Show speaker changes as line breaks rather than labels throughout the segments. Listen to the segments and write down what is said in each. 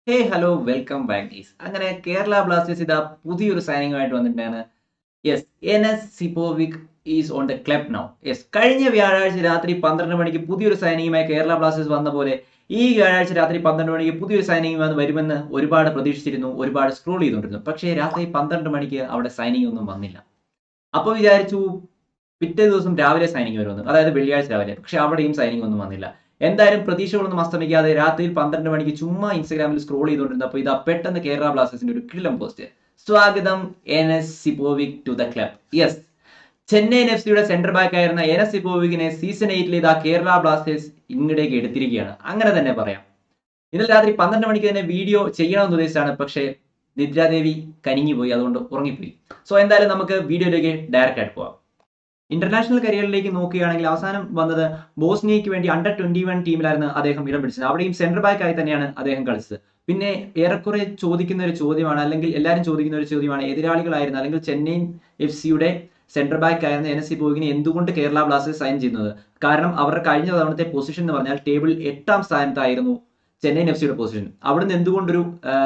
ഹേ hello welcome back guys അങ്ങനെ Kerala blasters ഇതാ പുതിയൊരു സൈനിങ്ങുമായിട്ട് വന്നിട്ടാണ് yes Enes Sipovic is on the club now yes കഴിഞ്ഞ വ്യാഴാഴ്ച രാത്രി പന്ത്രണ്ട് മണിക്ക് പുതിയൊരു സൈനിങ്ങുമായി കേരള ബ്ലാസ്റ്റേഴ്സ് വന്ന പോലെ ഈ വ്യാഴാഴ്ച രാത്രി പന്ത്രണ്ട് മണിക്ക് പുതിയൊരു സൈനിങ് വന്ന് വരുമെന്ന് ഒരുപാട് പ്രതീക്ഷിച്ചിരുന്നു ഒരുപാട് സ്ക്രോൾ ചെയ്തുകൊണ്ടിരുന്നു പക്ഷേ രാത്രി പന്ത്രണ്ട് മണിക്ക് അവിടെ സൈനിങ് ഒന്നും വന്നില്ല അപ്പോൾ വിചാരിച്ചു പിറ്റേ ദിവസം രാവിലെ സൈനിങ് വരുമെന്ന് അതായത് വെള്ളിയാഴ്ച രാവിലെ പക്ഷെ അവിടെയും സൈനിങ് ഒന്നും വന്നില്ല എന്തായാലും പ്രതീക്ഷകളൊന്നും അസ്തമിക്കാതെ രാത്രിയിൽ പന്ത്രണ്ട് മണിക്ക് ചുമ്മാ ഇൻസ്റ്റാഗ്രാമിൽ സ്ക്രോൾ ചെയ്തുകൊണ്ടിരുന്നപ്പോൾ ഇതാ പെട്ടെന്ന് കേരള ബ്ലാസ്റ്റേഴ്സിന്റെ ഒരു കിളം പോസ്റ്റ് സ്വാഗതം Enes Sipovic to the club yes Chennaiyin F സിയുടെ സെന്റർ ബാക്ക് ആയിരുന്ന എൻ എസ് സിപ്പോവിക്കിനെ സീസൺ എയ്റ്റിൽ ഇതാ കേരള ബ്ലാസ്റ്റേഴ്സ് ഇങ്ങടേക്ക് എടുത്തിരിക്കുകയാണ് അങ്ങനെ തന്നെ പറയാം ഇന്നലെ രാത്രി പന്ത്രണ്ട് മണിക്ക് തന്നെ വീഡിയോ ചെയ്യണമെന്ന് ഉദ്ദേശിച്ചാണ് പക്ഷേ നിദ്രാദേവി കനിഞ്ഞുപോയി അതുകൊണ്ട് ഉറങ്ങിപ്പോയി സോ എന്തായാലും നമുക്ക് വീഡിയോയിലേക്ക് ഡയറക്റ്റ് ആയിട്ട് പോവാം ഇന്റർനാഷണൽ കരിയറിലേക്ക് നോക്കുകയാണെങ്കിൽ അവസാനം വന്നത് ബോസ്നിയയ്ക്ക് വേണ്ടി അണ്ടർ ട്വന്റി വൺ ടീമിലായിരുന്നു അദ്ദേഹം ഇടം പിടിച്ചത് അവിടെയും സെന്റർ ബാക്ക് ആയി തന്നെയാണ് അദ്ദേഹം കളിച്ചത് പിന്നെ ഏറെക്കുറെ ചോദിക്കുന്ന ഒരു ചോദ്യമാണ് അല്ലെങ്കിൽ എല്ലാവരും ചോദിക്കുന്ന ഒരു ചോദ്യമാണ് എതിരാളികളായിരുന്ന അല്ലെങ്കിൽ ചെന്നൈയിൻ എഫ് സിയുടെ സെന്റർ ബാക്ക് ആയിരുന്ന എൻ എസ് സി ബോഗിനെ എന്തുകൊണ്ട് കേരള ബ്ലാസ്റ്റേഴ്സ് സൈൻ ചെയ്യുന്നത് കാരണം അവരുടെ കഴിഞ്ഞ തവണത്തെ പൊസിഷൻ എന്ന് പറഞ്ഞാൽ ടേബിൾ എട്ടാം സ്ഥാനത്തായിരുന്നു ചെന്നൈയിൻ എഫ് സിയുടെ പൊസിഷൻ അവിടുന്ന് എന്തുകൊണ്ടൊരു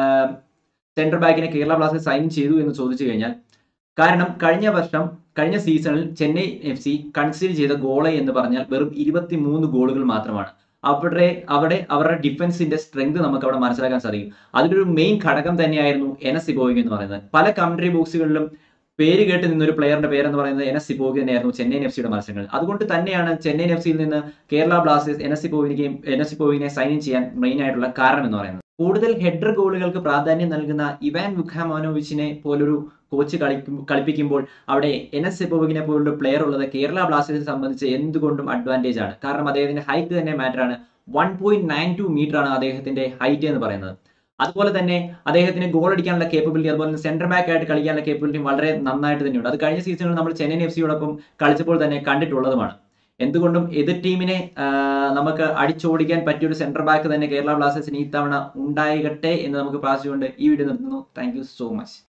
സെന്റർ ബാക്കിനെ കേരള ബ്ലാസ്റ്റേഴ്സ് സൈൻ ചെയ്തു എന്ന് ചോദിച്ചു കഴിഞ്ഞാൽ കാരണം കഴിഞ്ഞ വർഷം കഴിഞ്ഞ സീസണിൽ ചെന്നൈ എഫ് സി കൺസിഡർ ചെയ്ത ഗോള് എന്ന് പറഞ്ഞാൽ വെറും ഇരുപത്തി മൂന്ന് ഗോളുകൾ മാത്രമാണ് അവിടെ അവിടെ അവരുടെ ഡിഫൻസിന്റെ സ്ട്രെങ്ത് നമുക്ക് അവിടെ മനസ്സിലാക്കാൻ സാധിക്കും അതിലൊരു മെയിൻ ഘടകം തന്നെയായിരുന്നു എൻ എസ് സിബോയിക് എന്ന് പറയുന്നത് പല കമന്ററി ബോക്സുകളിലും പേര് കേട്ട് നിന്നൊരു പ്ലെയറിന്റെ പേരെന്ന് പറയുന്നത് എൻ എസ് സിബോയിക് തന്നെയായിരുന്നു ചെന്നൈയിൻ എഫ് സിയുടെ മത്സരങ്ങൾ അതുകൊണ്ട് തന്നെയാണ് ചെന്നൈയിൻ എഫ് സിയിൽ നിന്ന് കേരള ബ്ലാസ്റ്റേഴ്സ് എൻ എസ് സിബോയിനെയും എൻ എസ് സിബോയിനെ സൈൻ ചെയ്യാൻ മെയിൻ ആയിട്ടുള്ള കാരണം എന്ന് പറയുന്നത് കൂടുതൽ ഹെഡർ ഗോളുകൾക്ക് പ്രാധാന്യം നൽകുന്ന ഇവാൻ വുഖാമോനോവിച്ചിനെ പോലൊരു കോച്ച് കളിക്കും കളിപ്പിക്കുമ്പോൾ അവിടെ എൻ എസ് സെപ്പോവിനെ പോലുള്ള പ്ലെയർ ഉള്ളത് കേരള ബ്ലാസ്റ്റേഴ്സിനെ സംബന്ധിച്ച് എന്തുകൊണ്ടും അഡ്വാൻറ്റേജ് ആണ് കാരണം അദ്ദേഹത്തിന്റെ ഹൈറ്റ് തന്നെ മാറ്റർ ആണ് one point nine two metre ആണ് അദ്ദേഹത്തിന്റെ ഹൈറ്റ് എന്ന് പറയുന്നത് അതുപോലെ തന്നെ അദ്ദേഹത്തിന് ഗോൾ അടിക്കാനുള്ള കേപ്പബിലിറ്റി അതുപോലെ തന്നെ സെന്റർ ബാക്ക് ആയിട്ട് കളിക്കാനുള്ള കേപ്പബിലിറ്റി വളരെ നന്നായിട്ട് തന്നെയുണ്ട് അത് കഴിഞ്ഞ സീസണിൽ നമ്മൾ ചെന്നൈയിൻ എഫ് സിയോടൊപ്പം കളിച്ചപ്പോൾ തന്നെ കണ്ടിട്ടുള്ളതുമാണ് എന്തുകൊണ്ടും എതിർ ടീമിനെ നമുക്ക് അടിച്ചോടിക്കാൻ പറ്റിയ ഒരു സെന്റർ ബാക്ക് തന്നെ കേരള ബ്ലാസ്റ്റേഴ്സിന് ഈ തവണ ഉണ്ടായികട്ടെ എന്ന് നമുക്ക് പ്രാർത്ഥിച്ചുകൊണ്ട് ഈ വീഡിയോ നിർത്തുന്നു താങ്ക് സോ മച്ച്